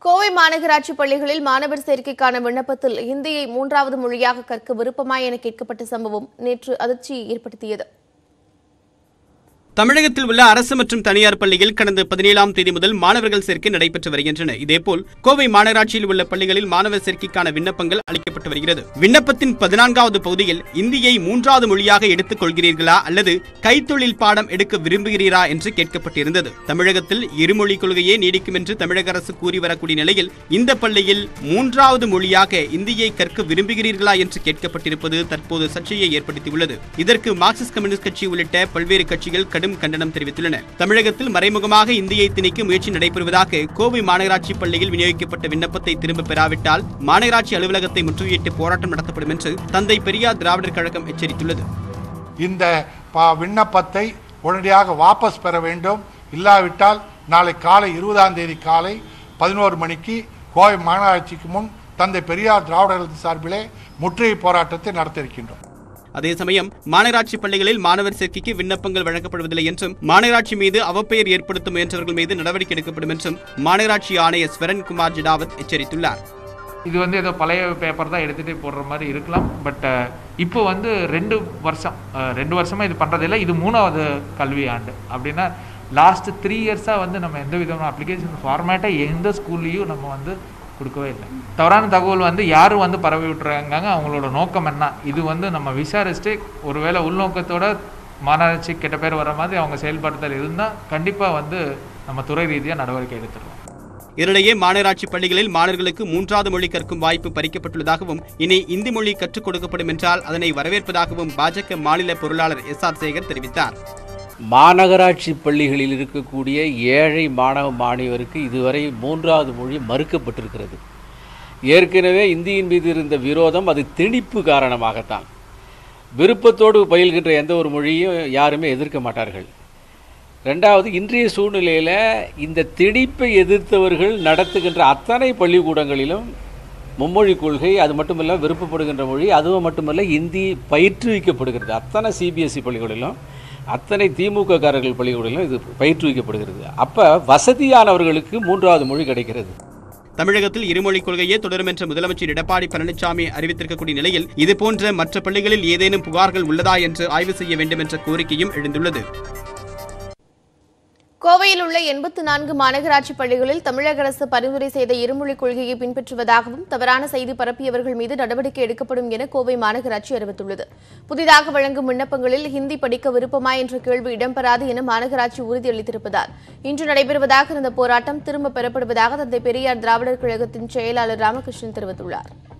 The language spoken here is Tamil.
கோவை மாநகராட்சி பள்ளிகளில் மாணவர் சேர்க்கைக்கான விண்ணப்பத்தில் இந்தியை மூன்றாவது மொழியாக கற்க விருப்பமா என கேட்கப்பட்ட சம்பவம் நேற்று அதிர்ச்சியை ஏற்படுத்தியது தமிழகத்தில் உள்ள அரசு மற்றும் தனியார் பள்ளியில் கடந்த பதினேழாம் தேதி முதல் மாணவர்கள் சேர்க்கை நடைபெற்று வருகின்றன இதேபோல் கோவை மாநகராட்சியில் உள்ள பள்ளிகளில் மாணவர் சேர்க்கைக்கான விண்ணப்பங்கள் அளிக்கப்பட்டு வருகிறது விண்ணப்பத்தின் பதினான்காவது பகுதியில் இந்தியை மூன்றாவது மொழியாக எடுத்துக் கொள்கிறீர்களா அல்லது கைத்தொழில் பாடம் எடுக்க விரும்புகிறீரா என்று கேட்கப்பட்டிருந்தது தமிழகத்தில் இருமொழி கொள்கையே நீடிக்கும் என்று தமிழக அரசு கூறி வரக்கூடிய நிலையில் இந்த பள்ளியில் மூன்றாவது மொழியாக இந்தியை கற்க விரும்புகிறீர்களா என்று கேட்கப்பட்டிருப்பது தற்போது சர்ச்சையை ஏற்படுத்தியுள்ளது இதற்கு மார்க்சிஸ்ட் கம்யூனிஸ்ட் கட்சி உள்ளிட்ட பல்வேறு கட்சிகள் கடும் கண்டனம் தெரிவித்துள்ளன தமிழகத்தில் மறைமுகமாக இந்தியை திணிக்க முயற்சி நடைபெறுவதாக கோவை மாநகராட்சி பள்ளியில் விநியோகிக்கப்பட்ட விண்ணப்பத்தை திரும்ப பெறாவிட்டால் மாநகராட்சி அலுவலகத்தை முற்றுகையிட்டு போராட்டம் நடத்தப்படும் என்று தந்தை பெரியார் திராவிடர் கழகம் எச்சரித்துள்ளது இந்த ப- விண்ணப்பத்தை உடனடியாக வாபஸ் பெற வேண்டும் இல்லாவிட்டால் நாளை காலை இருபதாம் தேதி காலை பதினோரு மணிக்கு கோவை மாநகராட்சிக்கு முன் தந்தை பெரியார் திராவிடர் கழகத்தின் சார்பிலே முற்றுகை போராட்டத்தை நடத்த இருக்கின்றோம் அதே சமயம் மாநகராட்சி பள்ளிகளில் மாணவர் சேர்க்கைக்கு விண்ணப்பங்கள் வழங்கப்படுவதில்லை என்றும் மாநகராட்சி மீது அவப்பெயர் ஏற்படுத்த முயன்றவர்கள் மீது நடவடிக்கை எடுக்கப்படும் என்றும் மாநகராட்சி ஆணையர் ஸ்வரன்குமார் ஜிடாவத் எச்சரித்துள்ளார் இது வந்து ஏதோ பழைய பேப்பர் தான் எடுத்துகிட்டு போடுற மாதிரி இருக்கலாம் பட் இப்போ வந்து ரெண்டு வருஷம் அஹ், ரெண்டு வருஷமாக இது பண்ணுறதில்ல இது மூணாவது கல்வி ஆண்டு அப்படின்னா லாஸ்ட் த்ரீ இயர்ஸாக வந்து நம்ம எந்த விதமான அப்ளிகேஷன் ஃபார்மேட்டை எந்த ஸ்கூல்லையும் நம்ம வந்து கொடுக்கவே இல்லை தவறான தகவல் வந்து யாரும் வந்து பரவி விட்டுறாங்க அவங்களோட நோக்கம் என்ன இது வந்து நம்ம விசாரிச்சுட்டு ஒருவேளை உள்நோக்கத்தோட மாநகராட்சி கெட்ட பேர் வர மாதிரி அவங்க செயல்படுத்தல் இருந்தால் கண்டிப்பாக வந்து நம்ம துறை ரீதியாக நடவடிக்கை எடுத்துடலாம் இதனிடையே மாநகராட்சி பள்ளிகளில் மாணவர்களுக்கு மூன்றாவது மொழி கற்கும் வாய்ப்பு பறிக்கப்பட்டுள்ளதாகவும் இனி இந்தி மொழி கற்றுக் கொடுக்கப்படும் என்றால் அதனை வரவேற்பதாகவும் பாஜக மாநில பொருளாளர் எஸ் ஆர் சேகர் தெரிவித்தார் மாநகராட்சி பள்ளிகளில் இருக்கக்கூடிய ஏழை மாணவ மாணவியருக்கு இதுவரை மூன்றாவது மொழி மறுக்கப்பட்டிருக்கிறது ஏற்கனவே இந்தியின் மீது இருந்த விரோதம் அது திணிப்பு காரணமாகத்தான் விருப்பத்தோடு பயில்கின்ற எந்த ஒரு மொழியும் யாருமே எதிர்க்க மாட்டார்கள் ரெண்டாவது இன்றைய சூழ்நிலையில் இந்த திணிப்பை எதிர்த்தவர்கள் நடத்துகின்ற அத்தனை பள்ளிக்கூடங்களிலும் மும்மொழி கொள்கை அது மட்டுமல்ல விருப்பப்படுகின்ற மொழி அதுவும் மட்டுமல்ல இந்தி பயிற்றுவிக்கப்படுகிறது அத்தனை சிபிஎஸ்சி பள்ளிகளிலும் அத்தனை திமுக காரர்கள் பள்ளிக்கூடங்களிலும் இது பயிற்றுவிக்கப்படுகிறது அப்போ வசதியானவர்களுக்கு மூன்றாவது மொழி கிடைக்கிறது தமிழகத்தில் இருமொழி கொள்கையே தொடரும் என்ற முதலமைச்சர் எடப்பாடி பழனிசாமி அறிவித்திருக்கக்கூடிய நிலையில் இதுபோன்ற மற்ற பள்ளிகளில் ஏதேனும் புகார்கள் உள்ளதா என்று ஆய்வு செய்ய வேண்டும் என்ற கோரிக்கையும் எழுந்துள்ளது கோவையில் உள்ள எண்பத்து நான்கு மாநகராட்சி பள்ளிகளில் தமிழக அரசு பரிந்துரை செய்த இருமொழிக் கொள்கையை பின்பற்றுவதாகவும் தவறான செய்தி பரப்பியவர்கள் மீது நடவடிக்கை எடுக்கப்படும் என கோவை மாநகராட்சி அறிவித்துள்ளது புதிதாக வழங்கும் விண்ணப்பங்களில் ஹிந்தி படிக்க விருப்பமா என்ற கேள்வி இடம்பெறாது என மாநகராட்சி உறுதியளித்திருப்பதால் இன்று நடைபெறுவதாக இருந்த போராட்டம் திரும்ப பெறப்படுவதாக தந்தை பெரியார் திராவிடர் கழகத்தின் செயலாளர் ராமகிருஷ்ணன் தெரிவித்துள்ளார்